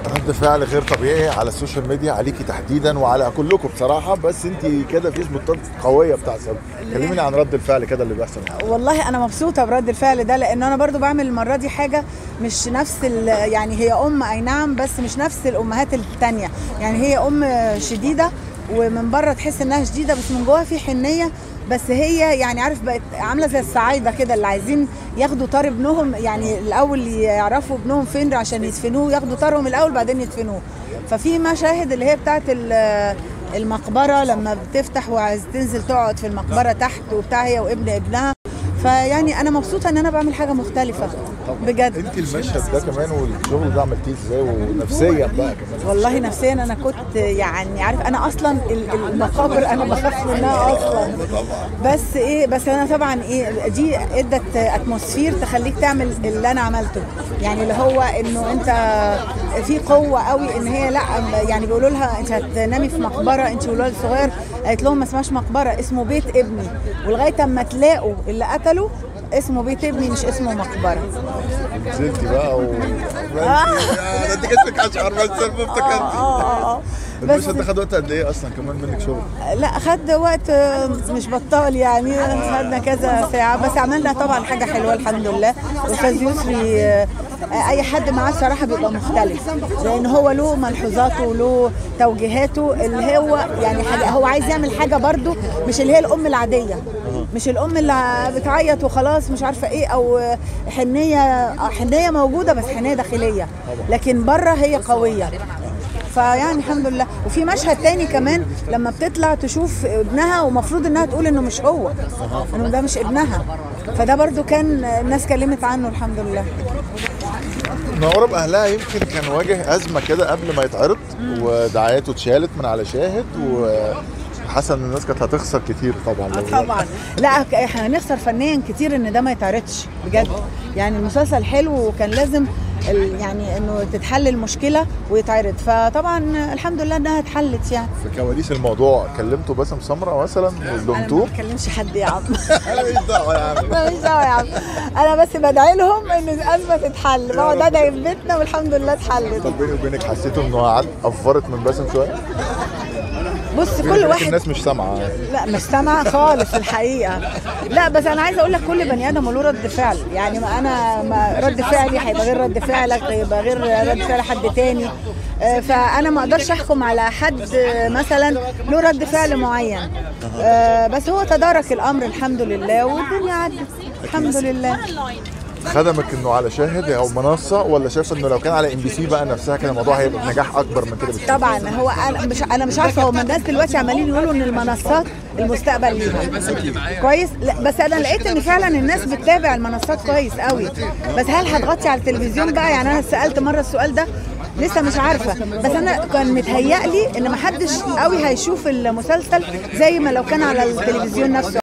رد فعل غير طبيعي على السوشيال ميديا عليكي تحديدا وعلى كلكم بصراحه بس انت كده في سبوتات قويه بتاع سبب كلميني عن رد الفعل كده اللي بيحصل والله انا مبسوطه برد الفعل ده لان انا برضو بعمل المره دي حاجه مش نفس ال- يعني هي ام اي نعم بس مش نفس الامهات التانية يعني هي ام شديده ومن بره تحس انها شديده بس من جواها في حنيه بس هي يعني عارف بقت عامله زي الصعايده كده اللي عايزين ياخدوا طار ابنهم يعني الاول يعرفوا ابنهم فين عشان يدفنوه ياخدوا طارهم الاول بعدين يدفنوه ففي مشاهد اللي هي بتاعت ال- المقبره لما بتفتح وعايز تنزل تقعد في المقبره تحت وبتاع هي وابن ابنها فيعني انا مبسوطه ان انا بعمل حاجه مختلفه بجد انت المشهد ده كمان والشغل ده عملتيه ازاي ونفسيا بقى كمان والله نفسيا انا كنت يعني عارف انا اصلا ال- المقابر انا بخاف منها اصلا بس ايه بس انا طبعا ايه دي ادت اتموسفير تخليك تعمل اللي انا عملته يعني اللي هو انه انت في قوه قوي ان هي لا يعني بيقولوا لها انت هتنامي في مقبره انت والولد الصغير قالت لهم ما اسمهاش مقبره اسمه بيت ابني ولغايه اما تلاقوا اللي قتله اسمه بيت ابني مش اسمه مقبره نزلتي بقى و ده انت جسمك اشعر بس ما افتكرتي اه اه اه بس المشهد ده خد وقت قد ايه اصلا كمان منك شغل لا خد وقت آه، مش بطال يعني خدنا كذا ساعة بس عملنا طبعا حاجة حلوة الحمد لله أستاذ يسري آه، أي حد معاه صراحة بيبقى مختلف لأن هو له ملحوظاته وله توجيهاته اللي هو يعني حاجة هو عايز يعمل حاجة برضو مش اللي هي الأم العادية مش الأم اللي بتعيط وخلاص مش عارفة إيه أو حنية آه، حنية موجودة بس حنية داخلية لكن بره هي قوية فيعني الحمد لله وفي مشهد تاني كمان لما بتطلع تشوف ابنها ومفروض انها تقول انه مش هو انه ده مش ابنها فده برضو كان الناس كلمت عنه الحمد لله منوره باهلها يمكن كان واجه ازمه كده قبل ما يتعرض ودعاياته اتشالت من على شاهد وحاسه ان الناس كانت هتخسر كتير طبعا لو- طبعا لا ك- احنا هنخسر فنيا كتير ان ده ما يتعرضش بجد يعني المسلسل حلو وكان لازم ال- يعني انه تتحل المشكله ويتعرض فطبعا الحمد لله انها اتحلت يعني في كواليس الموضوع كلمتوا باسم سمره مثلا انا ما ولمتوه بكلمش حد يا عم انا ماليش دعوه يا عم ماليش دعوه يا عم انا بس بدعي لهم ان الازمه تتحل بقعد ادعي في بيتنا والحمد لله اتحلت طب بيني وبينك حسيتوا انه عد افرت من باسم شويه؟ بص بيني كل وبينك واحد الناس مش سامعه لا مش سامعه خالص الحقيقه لا بس انا عايزه اقول لك كل بني ادم له رد فعل يعني ما انا ما رد فعلي هيبقى غير رد فعلك هيبقى غير رد فعل حد تاني آه، فانا ما اقدرش احكم على حد آه، مثلا له رد فعل معين آه، بس هو تدارك الامر الحمد لله والدنيا عدت الحمد لله خدمك انه على شاهد او منصه ولا شايف انه لو كان على ام بي سي بقى نفسها كان الموضوع هيبقى نجاح اكبر من كده بكتير طبعا هو انا مش انا مش عارفه هم الناس دلوقتي عمالين يقولوا ان المنصات المستقبل ليها كويس لا بس انا لقيت ان فعلا الناس بتتابع المنصات كويس قوي بس هل هتغطي على التلفزيون بقى يعني انا سالت مره السؤال ده لسه مش عارفه بس انا كان متهيألي ان محدش قوي هيشوف المسلسل زي ما لو كان على التلفزيون نفسه